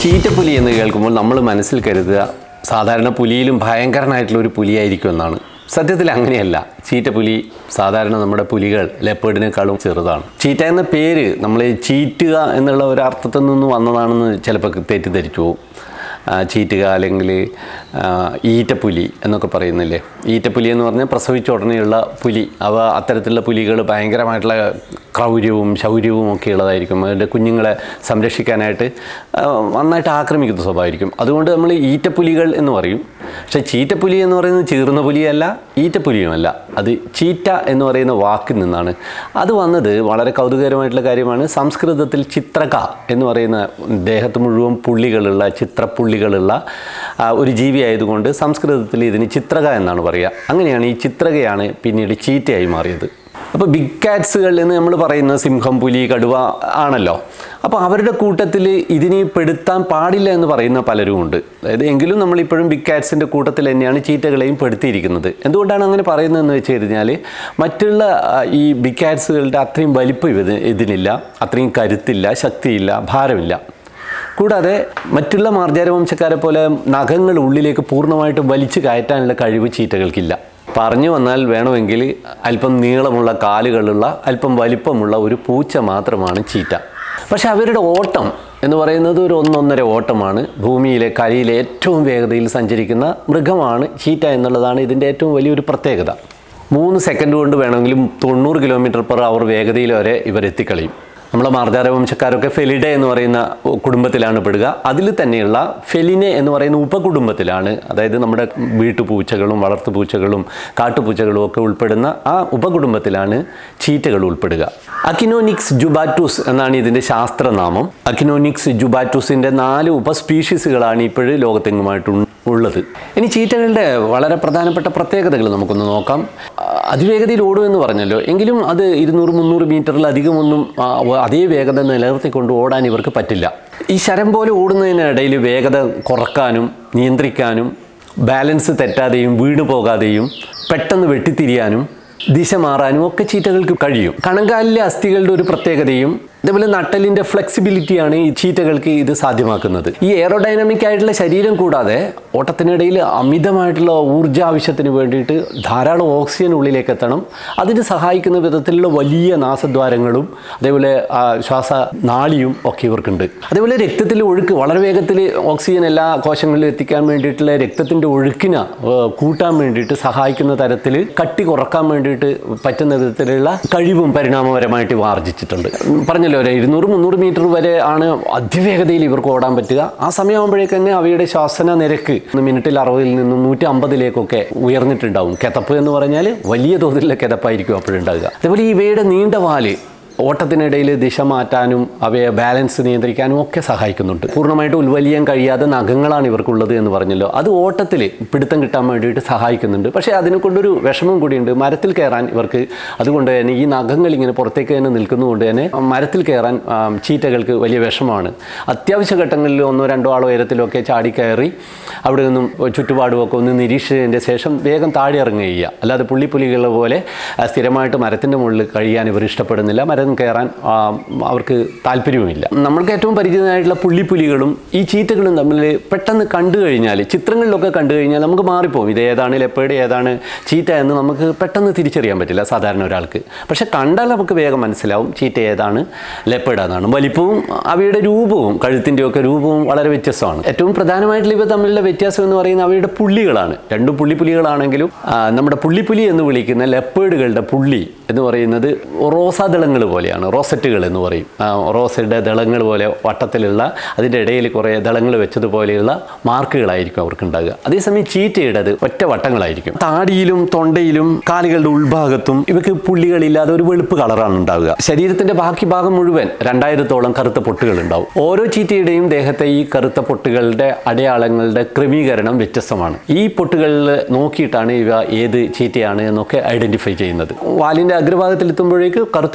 ചീറ്റപ്പുലി എന്ന് കേൾക്കുമ്പോൾ നമ്മൾ മനസ്സിൽ കരുതുക സാധാരണ പുലിയിലും ഭയങ്കരനായിട്ടുള്ള ഒരു പുലിയായിരിക്കും എന്നാണ് സത്യത്തിൽ അങ്ങനെയല്ല ചീറ്റപ്പുലി സാധാരണ നമ്മുടെ പുലികൾ ലെപ്പേർഡിനേക്കാളും ചെറുതാണ് ചീറ്റ എന്ന പേര് നമ്മൾ ചീറ്റുക എന്നുള്ള ഒരു അർത്ഥത്തിൽ നിന്ന് വന്നതാണെന്ന് ചിലപ്പോൾ തെറ്റിദ്ധരിച്ചു പോകും ആ, ചീറ്റുക അല്ലെങ്കിൽ ആ, ഈറ്റപ്പുലി എന്നൊക്കെ പറയുന്നില്ലേ ഈറ്റപ്പുലി എന്ന് പറഞ്ഞാൽ പ്രസവിച്ച ഉടനെയുള്ള പുലി അവ അത്തരത്തിലുള്ള പുലികൾ ഭയങ്കരമായിട്ടുള്ള ക്രൗര്യവും ശൗര്യവും ഒക്കെ ഉള്ളതായിരിക്കും അതിൻ്റെ കുഞ്ഞുങ്ങളെ സംരക്ഷിക്കാനായിട്ട് ആ, നന്നായിട്ട് ആക്രമിക്കുന്ന സ്വഭാവമായിരിക്കും അതുകൊണ്ട് നമ്മൾ ഈറ്റപ്പുലികൾ എന്ന് പറയും പക്ഷേ ചീറ്റപ്പുലി എന്ന് പറയുന്നത് ചീർന്ന പുലിയല്ല ഈറ്റപ്പുലിയുമല്ല അത് ചീറ്റ എന്ന് പറയുന്ന വാക്കിൽ നിന്നാണ് അത് വന്നത് വളരെ കൗതുകകരമായിട്ടുള്ള കാര്യമാണ് സംസ്കൃതത്തിൽ ചിത്രക എന്ന് പറയുന്ന ദേഹത്ത് മുഴുവൻ പുള്ളികളുള്ള ചിത്രപ്പുള്ളികളുള്ള ആ, ഒരു ജീവി ആയതുകൊണ്ട് സംസ്കൃതത്തിൽ ഇതിന് ചിത്രക എന്നാണ് പറയുക അങ്ങനെയാണ് ഈ ചിത്രകയാണ് പിന്നീട് ചീറ്റയായി മാറിയത് അപ്പോൾ ബിഗ് കാറ്റ്സുകൾ എന്ന് നമ്മൾ പറയുന്ന സിംഹം പുലി കടുവ ആണല്ലോ അപ്പോൾ അവരുടെ കൂട്ടത്തിൽ ഇതിനെ പെടുത്താൻ പാടില്ല എന്ന് പറയുന്ന പലരും ഉണ്ട് അതായത് എങ്കിലും നമ്മളിപ്പോഴും ബിഗ് കാറ്റ്സിൻ്റെ കൂട്ടത്തിൽ തന്നെയാണ് ചീറ്റകളെയും പെടുത്തിയിരിക്കുന്നത് എന്തുകൊണ്ടാണ് അങ്ങനെ പറയുന്നതെന്ന് വെച്ച് കഴിഞ്ഞാൽ മറ്റുള്ള ആ, ഈ ബിഗ് കാറ്റ്സുകളുടെ അത്രയും വലിപ്പം ഇത് ഇതിനില്ല അത്രയും കരുത്തില്ല ശക്തിയില്ല ഭാരമില്ല കൂടാതെ മറ്റുള്ള മാർജാരവംശക്കാരെ പോലെ നഖങ്ങൾ ഉള്ളിലേക്ക് പൂർണ്ണമായിട്ടും വലിച്ചു കയറ്റാനുള്ള കഴിവ് ചീറ്റകൾക്കില്ല പറഞ്ഞു വന്നാൽ വേണമെങ്കിൽ അല്പം നീളമുള്ള കാലുകളുള്ള അല്പം വലിപ്പമുള്ള ഒരു പൂച്ച മാത്രമാണ് ചീറ്റ പക്ഷെ അവരുടെ ഓട്ടം എന്ന് പറയുന്നത് ഒരു ഒന്നൊന്നര ഓട്ടമാണ് ഭൂമിയിലെ കരയിലെ ഏറ്റവും വേഗതയിൽ സഞ്ചരിക്കുന്ന മൃഗമാണ് ചീറ്റ എന്നുള്ളതാണ് ഇതിൻ്റെ ഏറ്റവും വലിയൊരു പ്രത്യേകത മൂന്ന് സെക്കൻഡ് കൊണ്ട് വേണമെങ്കിലും തൊണ്ണൂറ് കിലോമീറ്റർ പെർ അവർ വേഗതയിൽ വരെ ഇവർ എത്തിക്കളയും നമ്മളെ മാർജാര വംശക്കാരൊക്കെ ഫെലിഡ എന്ന് പറയുന്ന കുടുംബത്തിലാണ് പെടുക അതിൽ തന്നെയുള്ള ഫെലിനെ എന്ന് പറയുന്ന ഉപകുടുംബത്തിലാണ് അതായത് നമ്മുടെ വീട്ടുപൂച്ചകളും വളർത്തുപൂച്ചകളും കാട്ടുപൂച്ചകളും ഒക്കെ ഉൾപ്പെടുന്ന ആ ഉപകുടുംബത്തിലാണ് ചീറ്റകൾ ഉൾപ്പെടുക അക്കിനോനിക്സ് ജുബാറ്റൂസ് എന്നാണ് ഇതിൻ്റെ ശാസ്ത്രനാമം അക്കിനോനിക്സ് ജുബാറ്റൂസിൻ്റെ നാല് ഉപസ്പീഷീസുകളാണ് ഇപ്പോഴും ലോകത്തെങ്ങുമായിട്ട് ഉള്ളത് ഇനി ചീറ്റകളുടെ വളരെ പ്രധാനപ്പെട്ട പ്രത്യേകതകൾ നമുക്കൊന്ന് നോക്കാം ആ, അതിവേഗതയിൽ ഓടുമെന്ന് പറഞ്ഞല്ലോ എങ്കിലും അത് ഇരുന്നൂറ് മുന്നൂറ് മീറ്ററിലധികമൊന്നും ആ, അതേ വേഗത നിലനിർത്തിക്കൊണ്ട് ഓടാൻ ഇവർക്ക് പറ്റില്ല ഈ ശരം പോലെ ഓടുന്നതിനിടയിൽ വേഗത കുറക്കാനും നിയന്ത്രിക്കാനും ബാലൻസ് തെറ്റാതെയും വീണു പോകാതെയും പെട്ടെന്ന് വെട്ടിത്തിരിയാനും ദിശ മാറാനും ഒക്കെ ചീറ്റകൾക്ക് കഴിയും കണങ്കാലിലെ അസ്ഥികളുടെ ഒരു പ്രത്യേകതയും അതേപോലെ നട്ടലിൻ്റെ ഫ്ലെക്സിബിലിറ്റിയാണ് ഈ ചീറ്റകൾക്ക് ഇത് സാധ്യമാക്കുന്നത് ഈ എയറോഡൈനാമിക് ആയിട്ടുള്ള ശരീരം കൂടാതെ ഓട്ടത്തിനിടയിൽ അമിതമായിട്ടുള്ള ഊർജ്ജ ആവശ്യത്തിന് വേണ്ടിയിട്ട് ധാരാളം ഓക്സിജൻ ഉള്ളിലേക്ക് എത്തണം അതിന് സഹായിക്കുന്ന വിധത്തിലുള്ള വലിയ നാസദ്വാരങ്ങളും അതേപോലെ ആ, ശ്വാസ നാളിയും ഒക്കെ ഇവർക്കുണ്ട് അതേപോലെ രക്തത്തിലെ ഒഴുക്ക് വളരെ വേഗത്തിൽ ഓക്സിജൻ എല്ലാ കോശങ്ങളിലും എത്തിക്കാൻ വേണ്ടിയിട്ടുള്ള രക്തത്തിൻ്റെ ഒഴുക്കിനെ ആ, കൂട്ടാൻ വേണ്ടിയിട്ട് സഹായിക്കുന്ന തരത്തിൽ കട്ടി കുറക്കാൻ വേണ്ടിയിട്ട് പറ്റുന്ന വിധത്തിലുള്ള കഴിവും പരിണാമപരമായിട്ട് ഇവ ആർജിച്ചിട്ടുണ്ട് പറഞ്ഞല്ലോ ഒരു ഇരുന്നൂറ് മുന്നൂറ് മീറ്റർ വരെ ആണ് അതിവേഗതയിൽ ഇവർക്ക് ഓടാൻ പറ്റുക ആ സമയമാകുമ്പോഴേക്ക് തന്നെ അവയുടെ ശ്വാസന നിരക്ക് മിനിറ്റിൽ അറുപതിൽ നിന്നും നൂറ്റി അമ്പതിലേക്കൊക്കെ ഉയർന്നിട്ടുണ്ടാവും കിതപ്പ് എന്ന് പറഞ്ഞാൽ വലിയ തോതിലുള്ള കിതപ്പായിരിക്കും അപ്പോഴുണ്ടാകുക അതേപോലെ ഇവയുടെ നീണ്ട വാല് ഓട്ടത്തിനിടയിൽ ദിശ മാറ്റാനും അവയെ ബാലൻസ് നിയന്ത്രിക്കാനും ഒക്കെ സഹായിക്കുന്നുണ്ട് പൂർണ്ണമായിട്ട് ഉൽവലിയാൻ കഴിയാതെ നഖങ്ങളാണ് ഇവർക്കുള്ളത് എന്ന് പറഞ്ഞല്ലോ അത് ഓട്ടത്തിൽ പിടുത്തം കിട്ടാൻ വേണ്ടിയിട്ട് സഹായിക്കുന്നുണ്ട് പക്ഷേ അതിനെ കൊണ്ടൊരു വിഷമം കൂടിയുണ്ട് മരത്തിൽ കയറാൻ ഇവർക്ക് അതുകൊണ്ട് തന്നെ ഈ നഖങ്ങൾ ഇങ്ങനെ പുറത്തേക്ക് തന്നെ നിൽക്കുന്നതുകൊണ്ട് തന്നെ മരത്തിൽ കയറാൻ ആ, ചീറ്റകൾക്ക് വലിയ വിഷമമാണ് അത്യാവശ്യ ഘട്ടങ്ങളിൽ ഒന്നോ രണ്ടോ ആളോ ഉയരത്തിലൊക്കെ ചാടി കയറി അവിടെ നിന്നും ചുറ്റുപാടുമൊക്കെ ഒന്ന് നിരീക്ഷിച്ചതിൻ്റെ ശേഷം വേഗം താഴെ ഇറങ്ങുക ചെയ്യുക അല്ലാതെ പുള്ളിപ്പുലികളെ പോലെ ആ, സ്ഥിരമായിട്ട് മരത്തിൻ്റെ മുകളിൽ കഴിയാൻ ഇവർ ഇഷ്ടപ്പെടുന്നില്ല മരം കയറാൻ ആ, അവർക്ക് താല്പര്യവുമില്ല നമ്മൾക്ക് ഏറ്റവും പരിചിതമായിട്ടുള്ള പുള്ളിപ്പുലികളും ഈ ചീറ്റകളും തമ്മിൽ പെട്ടെന്ന് കണ്ടു കഴിഞ്ഞാൽ ചിത്രങ്ങളിലൊക്കെ കണ്ടു കഴിഞ്ഞാൽ നമുക്ക് മാറിപ്പോകും ഇത് ഏതാണ് ലെപ്പേഡ് ഏതാണ് ചീറ്റ എന്ന് നമുക്ക് പെട്ടെന്ന് തിരിച്ചറിയാൻ പറ്റില്ല സാധാരണ ഒരാൾക്ക് പക്ഷെ കണ്ടാൽ നമുക്ക് വേഗം മനസ്സിലാവും ചീറ്റ ഏതാണ് ലെപ്പേഡ് ഏതാണ് വലിപ്പവും അവയുടെ രൂപവും കഴുത്തിൻ്റെ ഒക്കെ രൂപവും വളരെ വ്യത്യസ്തമാണ് ഏറ്റവും പ്രധാനമായിട്ടുള്ള ഇവ തമ്മിലുള്ള വ്യത്യാസം എന്ന് പറയുന്നത് അവയുടെ പുള്ളികളാണ് രണ്ടും പുള്ളിപ്പുലികളാണെങ്കിലും ആ, നമ്മുടെ പുള്ളിപ്പുലി എന്ന് വിളിക്കുന്ന ലെപ്പേഡുകളുടെ പുള്ളി എന്ന് പറയുന്നത് റോസാദളങ്ങൾ പോലെയാണ് റോസറ്റുകൾ എന്ന് പറയും ആ, റോസയുടെ ദളങ്ങൾ പോലെ വട്ടത്തിലുള്ള അതിൻ്റെ ഇടയിൽ കുറേ ദളങ്ങൾ വെച്ചതുപോലെയുള്ള മാർക്കുകളായിരിക്കും അവർക്ക് ഉണ്ടാകുക അതേസമയം ചീറ്റയുടേത് ഒറ്റ വട്ടങ്ങളായിരിക്കും താടിയിലും തൊണ്ടയിലും കാലുകളുടെ ഉൾഭാഗത്തും ഇവയ്ക്ക് പുള്ളികളില്ലാതെ ഒരു വെളുപ്പ് കളറാണ് ഉണ്ടാവുക ശരീരത്തിന്റെ ബാക്കി ഭാഗം മുഴുവൻ രണ്ടായിരത്തോളം കറുത്ത പൊട്ടുകൾ ഉണ്ടാവും ഓരോ ചീറ്റയുടെയും ദേഹത്തെ ഈ കറുത്ത പൊട്ടുകളുടെ അടയാളങ്ങളുടെ ക്രമീകരണം വ്യത്യസ്തമാണ് ഈ പൊട്ടുകളിൽ നോക്കിയിട്ടാണ് ഇവ ഏത് ചീറ്റയാണ് എന്നൊക്കെ ഐഡന്റിഫൈ ചെയ്യുന്നത് വാലിന്റെ അഗ്രഭാഗത്തിൽ എത്തുമ്പോഴേക്ക് കറുത്ത കുത്തുകൾക്ക്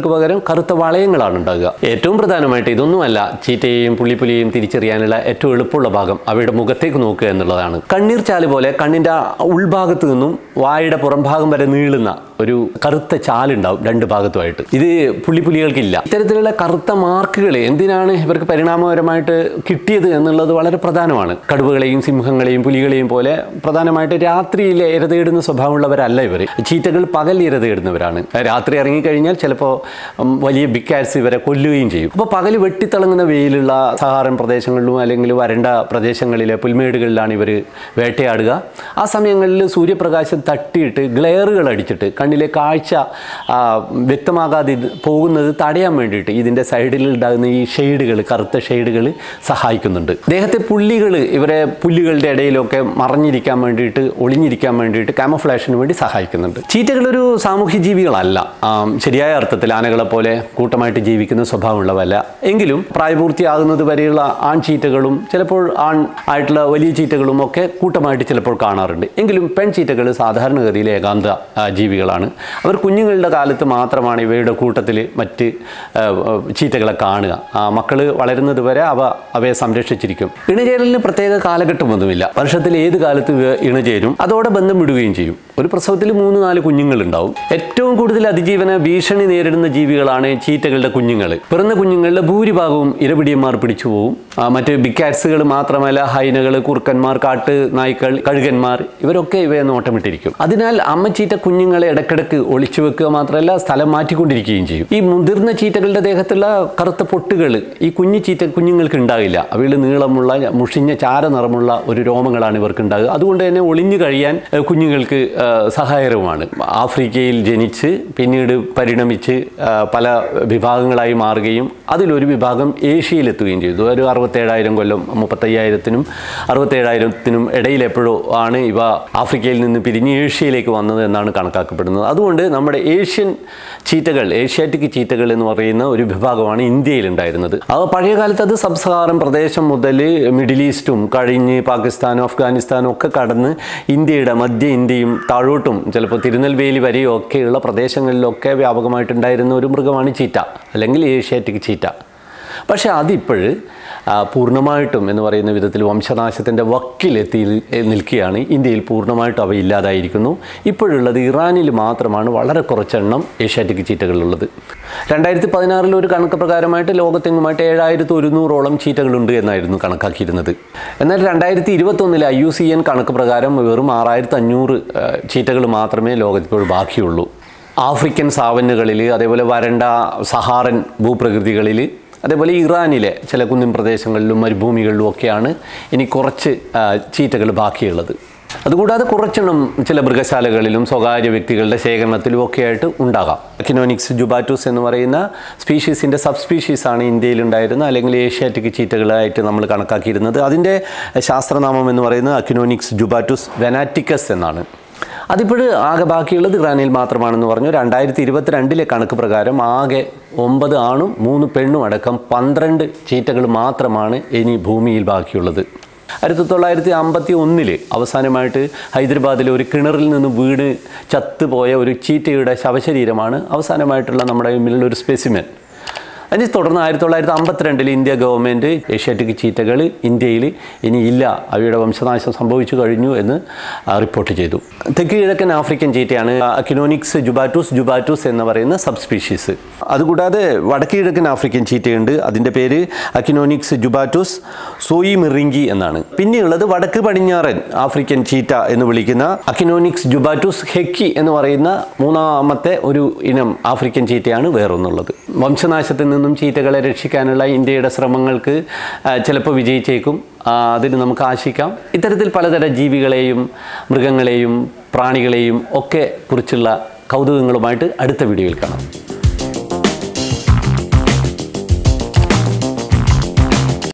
കണ്ണുകൾക്ക് പകരം കറുത്ത വളയങ്ങളാണ് ഉണ്ടാകുക ഏറ്റവും പ്രധാനമായിട്ട് ഇതൊന്നുമല്ല ചീറ്റയെയും പുള്ളിപ്പുലിയെയും തിരിച്ചറിയാനുള്ള ഏറ്റവും എളുപ്പമുള്ള ഭാഗം അവയുടെ മുഖത്തേക്ക് നോക്കുക എന്നുള്ളതാണ് കണ്ണീർ ചാല് പോലെ കണ്ണിൻ്റെ ആ ഉൾഭാഗത്ത് നിന്നും വായുടെ പുറംഭാഗം വരെ നീളുന്ന ഒരു കറുത്ത ചാലുണ്ടാവും രണ്ട് ഭാഗത്തുമായിട്ട് ഇത് പുള്ളിപ്പുലികൾക്കില്ല ഇത്തരത്തിലുള്ള കറുത്ത മാർക്കുകൾ എന്തിനാണ് ഇവർക്ക് പരിണാമപരമായിട്ട് കിട്ടിയത് എന്നുള്ളത് വളരെ പ്രധാനമാണ് കടുവകളെയും സിംഹങ്ങളെയും പുലികളെയും പോലെ പ്രധാനമായിട്ട് രാത്രിയിൽ ഇര തേടുന്ന സ്വഭാവമുള്ളവരല്ല ഇവർ ചീറ്റകൾ പകൽ ഇര തേടുന്നവരാണ് രാത്രി ഇറങ്ങിക്കഴിഞ്ഞാൽ ചിലപ്പോൾ ഉം, വലിയ ബിഗ് കാറ്റ്സ് ഇവരെ കൊല്ലുകയും ചെയ്യും അപ്പോൾ പകൽ വെട്ടിത്തിളങ്ങുന്ന വെയിലുള്ള സഹാറൻ പ്രദേശങ്ങളിലും അല്ലെങ്കിൽ വരണ്ട പ്രദേശങ്ങളിലെ പുൽമേടുകളിലാണ് ഇവർ വേട്ടയാടുക ആ സമയങ്ങളിൽ സൂര്യപ്രകാശം തട്ടിയിട്ട് ഗ്ലെയറുകൾ അടിച്ചിട്ട് കണ്ണിലെ കാഴ്ച ആ, വ്യക്തമാകാതെ ഇത് പോകുന്നത് തടയാൻ വേണ്ടിയിട്ട് ഇതിൻ്റെ സൈഡിൽ ഉണ്ടാകുന്ന ഈ ഷെയ്ഡുകൾ കറുത്ത ഷെയ്ഡുകൾ സഹായിക്കുന്നുണ്ട് ദേഹത്തെ പുള്ളികൾ ഇവരെ പുല്ലുകളുടെ ഇടയിലൊക്കെ മറഞ്ഞിരിക്കാൻ വേണ്ടിയിട്ട് ഒളിഞ്ഞിരിക്കാൻ വേണ്ടിയിട്ട് കാമഫ്ലാഷിന് വേണ്ടി സഹായിക്കുന്നുണ്ട് ചീറ്റകളൊരു സാമൂഹ്യ ജീവികളല്ല ആം, ശരിയായ അർത്ഥത്തിൽ ആനകളെ പോലെ കൂട്ടമായിട്ട് ജീവിക്കുന്ന സ്വഭാവമുള്ളവല്ല എങ്കിലും പ്രായപൂർത്തിയാകുന്നത് വരെയുള്ള ആൺ ചീറ്റകളും ചിലപ്പോൾ ആൺ ആയിട്ടുള്ള വലിയ ചീറ്റകളും ഒക്കെ കൂട്ടമായിട്ട് ചിലപ്പോൾ കാണാറുണ്ട് എങ്കിലും പെൺ ചീറ്റകൾ സാധാരണഗതിയിൽ ഏകാന്ത ആ, ജീവികളാണ് അവർ കുഞ്ഞുങ്ങളുടെ കാലത്ത് മാത്രമാണ് ഇവയുടെ കൂട്ടത്തിൽ മറ്റ് ആ, ആ, ചീറ്റകളെ കാണുക ആ, മക്കള് വളരുന്നത് വരെ അവ അവയെ സംരക്ഷിച്ചിരിക്കും ഇണചേരലിന് പ്രത്യേക കാലഘട്ടമൊന്നുമില്ല വർഷത്തിൽ ഏത് കാലത്ത് ഇവ ഇണചേരും അതോടെ ബന്ധം വിടുകയും ചെയ്യും ഒരു പ്രസവത്തിൽ മൂന്ന് നാല് കുഞ്ഞുങ്ങളുണ്ടാവും ഏറ്റവും കൂടുതൽ അതിജീവന ഭീഷണി നേരിടുന്ന ജീവികളാണ് ചീറ്റകളുടെ കുഞ്ഞുങ്ങൾ പിറന്ന കുഞ്ഞുങ്ങളുടെ ഭൂരിഭാഗവും ഇരപിടിയന്മാർ പിടിച്ചു പോകും ആ, മറ്റ് ബിഗ് കാറ്റ്സുകൾ മാത്രമല്ല ഹൈനകൾ കുറുക്കന്മാർ കാട്ട് നായ്ക്കൾ കഴുകന്മാർ ഇവരൊക്കെ ഇവയെ നോട്ടമിട്ടിരിക്കും അതിനാൽ അമ്മ ചീറ്റ കുഞ്ഞുങ്ങളെ ഇടയ്ക്കിടയ്ക്ക് ഒളിച്ചു വെക്കുക മാത്രമല്ല സ്ഥലം മാറ്റിക്കൊണ്ടിരിക്കുകയും ചെയ്യും ഈ മുതിർന്ന ചീറ്റകളുടെ ദേഹത്തുള്ള കറുത്ത പൊട്ടുകൾ ഈ കുഞ്ഞു ചീറ്റ കുഞ്ഞുങ്ങൾക്ക് ഉണ്ടാകില്ല അവയിൽ നീളമുള്ള മുഷിഞ്ഞ ചാര നിറമുള്ള ഒരു രോമങ്ങളാണ് ഇവർക്ക് ഉണ്ടാകുക അതുകൊണ്ട് തന്നെ ഒളിഞ്ഞു കഴിയാൻ ഏഹ്, കുഞ്ഞുങ്ങൾക്ക് ഏഹ്, സഹായകരവുമാണ് ആഫ്രിക്കയിൽ ജനിച്ച് പിന്നീട് പരിണമിച്ച് ഏഹ്, പല വിഭാഗങ്ങളായി മാറുകയും അതിലൊരു വിഭാഗം ഏഷ്യയിലെത്തുകയും ചെയ്തു ഒരു അറുപത്തേഴായിരം കൊല്ലം മുപ്പത്തയ്യായിരത്തിനും അറുപത്തേഴായിരത്തിനും ഇടയിൽ എപ്പോഴോ ആണ് ഇവ ആഫ്രിക്കയിൽ നിന്ന് പിരിഞ്ഞ് ഏഷ്യയിലേക്ക് വന്നത് എന്നാണ് കണക്കാക്കപ്പെടുന്നത് അതുകൊണ്ട് നമ്മുടെ ഏഷ്യൻ ചീറ്റകൾ ഏഷ്യാറ്റിക് ചീറ്റകൾ എന്ന് പറയുന്ന ഒരു വിഭാഗമാണ് ഇന്ത്യയിൽ ഉണ്ടായിരുന്നത് അത് പഴയ കാലത്ത് അത് സബ് സഹാറൻ പ്രദേശം മുതൽ മിഡിൽ ഈസ്റ്റും കഴിഞ്ഞ് പാകിസ്ഥാനും അഫ്ഗാനിസ്ഥാനും ഒക്കെ കടന്ന് ഇന്ത്യയുടെ മധ്യ ഇന്ത്യയും താഴോട്ടും ചിലപ്പോൾ തിരുനെൽവേലി വരെയും ഒക്കെയുള്ള പ്രദേശങ്ങളിലൊക്കെ വ്യാപകമായിട്ടുണ്ടായിരുന്ന ഒരു മൃഗമാണ് ചീറ്റ അല്ലെങ്കിൽ ഏഷ്യാറ്റിക് ചീറ്റ പക്ഷേ അതിപ്പോൾ പൂർണ്ണമായിട്ടും എന്ന് പറയുന്ന വിധത്തിൽ വംശനാശത്തിൻ്റെ വക്കിലെത്തി നിൽക്കുകയാണ് ഇന്ത്യയിൽ പൂർണ്ണമായിട്ടും അവ ഇല്ലാതായിരിക്കുന്നു ഇപ്പോഴുള്ളത് ഇറാനിൽ മാത്രമാണ് വളരെ കുറച്ചെണ്ണം ഏഷ്യാറ്റിക് ചീറ്റകളുള്ളത് രണ്ടായിരത്തി പതിനാറിൽ ഒരു കണക്ക് പ്രകാരമായിട്ട് ലോകത്തെങ്ങുമായിട്ട് ഏഴായിരത്തി ഒരുന്നൂറോളം ചീറ്റകളുണ്ട് എന്നായിരുന്നു കണക്കാക്കിയിരുന്നത് എന്നാൽ രണ്ടായിരത്തി ഇരുപത്തൊന്നിലെ ഐ യു സി എൻ കണക്ക് പ്രകാരം വെറും ആറായിരത്തി അഞ്ഞൂറ് ചീറ്റകൾ മാത്രമേ ലോകത്തിപ്പോൾ ബാക്കിയുള്ളൂ ആഫ്രിക്കൻ സാവന്നുകളിൽ അതേപോലെ വരണ്ട സഹാറൻ ഭൂപ്രകൃതികളിൽ അതേപോലെ ഇറാനിലെ ചില കുന്നിൻ പ്രദേശങ്ങളിലും മരുഭൂമികളിലും ഒക്കെയാണ് ഇനി കുറച്ച് ആ, ചീറ്റകൾ ബാക്കിയുള്ളത് അതുകൂടാതെ കുറച്ചെണ്ണം ചില മൃഗശാലകളിലും സ്വകാര്യ വ്യക്തികളുടെ ശേഖരണത്തിലും ഒക്കെ ആയിട്ട് ഉണ്ടാകാം അക്കിനോനിക്സ് ജുബാറ്റൂസ് എന്ന് പറയുന്ന സ്പീഷീസിൻ്റെ സബ് സ്പീഷീസാണ് ഇന്ത്യയിലുണ്ടായിരുന്ന അല്ലെങ്കിൽ ഏഷ്യാറ്റിക് ചീറ്റകളായിട്ട് നമ്മൾ കണക്കാക്കിയിരുന്നത് അതിൻ്റെ ശാസ്ത്രനാമം എന്ന് പറയുന്നത് അക്കിനോനിക്സ് ജുബാറ്റൂസ് വെനാറ്റിക്കസ് എന്നാണ് അതിപ്പോൾ ആകെ ബാക്കിയുള്ളത് ഇറാനിൽ മാത്രമാണെന്ന് പറഞ്ഞു രണ്ടായിരത്തി ഇരുപത്തിരണ്ടിലെ കണക്ക് പ്രകാരം ആകെ ഒമ്പത് ആണും മൂന്ന് പെണ്ണും അടക്കം പന്ത്രണ്ട് ചീറ്റകൾ മാത്രമാണ് ഇനി ഭൂമിയിൽ ബാക്കിയുള്ളത് ആയിരത്തി തൊള്ളായിരത്തി അമ്പത്തി ഒന്നിൽ അവസാനമായിട്ട് ഹൈദരാബാദിലെ ഒരു കിണറിൽ നിന്ന് വീണ് ചത്തുപോയ ഒരു ചീറ്റയുടെ ശവശരീരമാണ് അവസാനമായിട്ടുള്ള നമ്മുടെ മുന്നിലുള്ള ഒരു സ്പെസിമെൻ അതിനെ തുടർന്ന് ആയിരത്തി തൊള്ളായിരത്തി അമ്പത്തിരണ്ടിൽ ഇന്ത്യ ഗവൺമെൻറ് ഏഷ്യാറ്റിക് ചീറ്റകൾ ഇന്ത്യയിൽ ഇനി ഇല്ല അവയുടെ വംശനാശം സംഭവിച്ചു കഴിഞ്ഞു എന്ന് ആ, റിപ്പോർട്ട് ചെയ്തു തെക്ക് കിഴക്കൻ ആഫ്രിക്കൻ ചീറ്റയാണ് അക്കിനോനിക്സ് ജുബാറ്റൂസ് ജുബാറ്റൂസ് എന്ന് പറയുന്ന സബ് സ്പീഷീസ് അതുകൂടാതെ വടക്ക് കിഴക്കൻ ആഫ്രിക്കൻ ചീറ്റയുണ്ട് അതിൻ്റെ പേര് അക്കിനോനിക്സ് ജുബാറ്റൂസ് സോയി മിറിങ്കി എന്നാണ് പിന്നെയുള്ളത് വടക്ക് പടിഞ്ഞാറൻ ആഫ്രിക്കൻ ചീറ്റ എന്ന് വിളിക്കുന്ന അക്കിനോനിക്സ് ജുബാറ്റൂസ് ഹെക്കി എന്ന് പറയുന്ന മൂന്നാമത്തെ ഒരു ഇനം ആഫ്രിക്കൻ ചീറ്റയാണ് വേറൊന്നുള്ളത് വംശനാശത്തിൽ നിന്നും ചീറ്റകളെ രക്ഷിക്കാനുള്ള ഇന്ത്യയുടെ ശ്രമങ്ങൾക്ക് ആ, ചിലപ്പോൾ വിജയിച്ചേക്കും ആ, അതിന് നമുക്ക് ആശിക്കാം ഇത്തരത്തിൽ പലതരം ജീവികളെയും മൃഗങ്ങളെയും പ്രാണികളെയും ഒക്കെ കുറിച്ചുള്ള കൗതുകങ്ങളുമായിട്ട് അടുത്ത വീഡിയോയിൽ കാണാം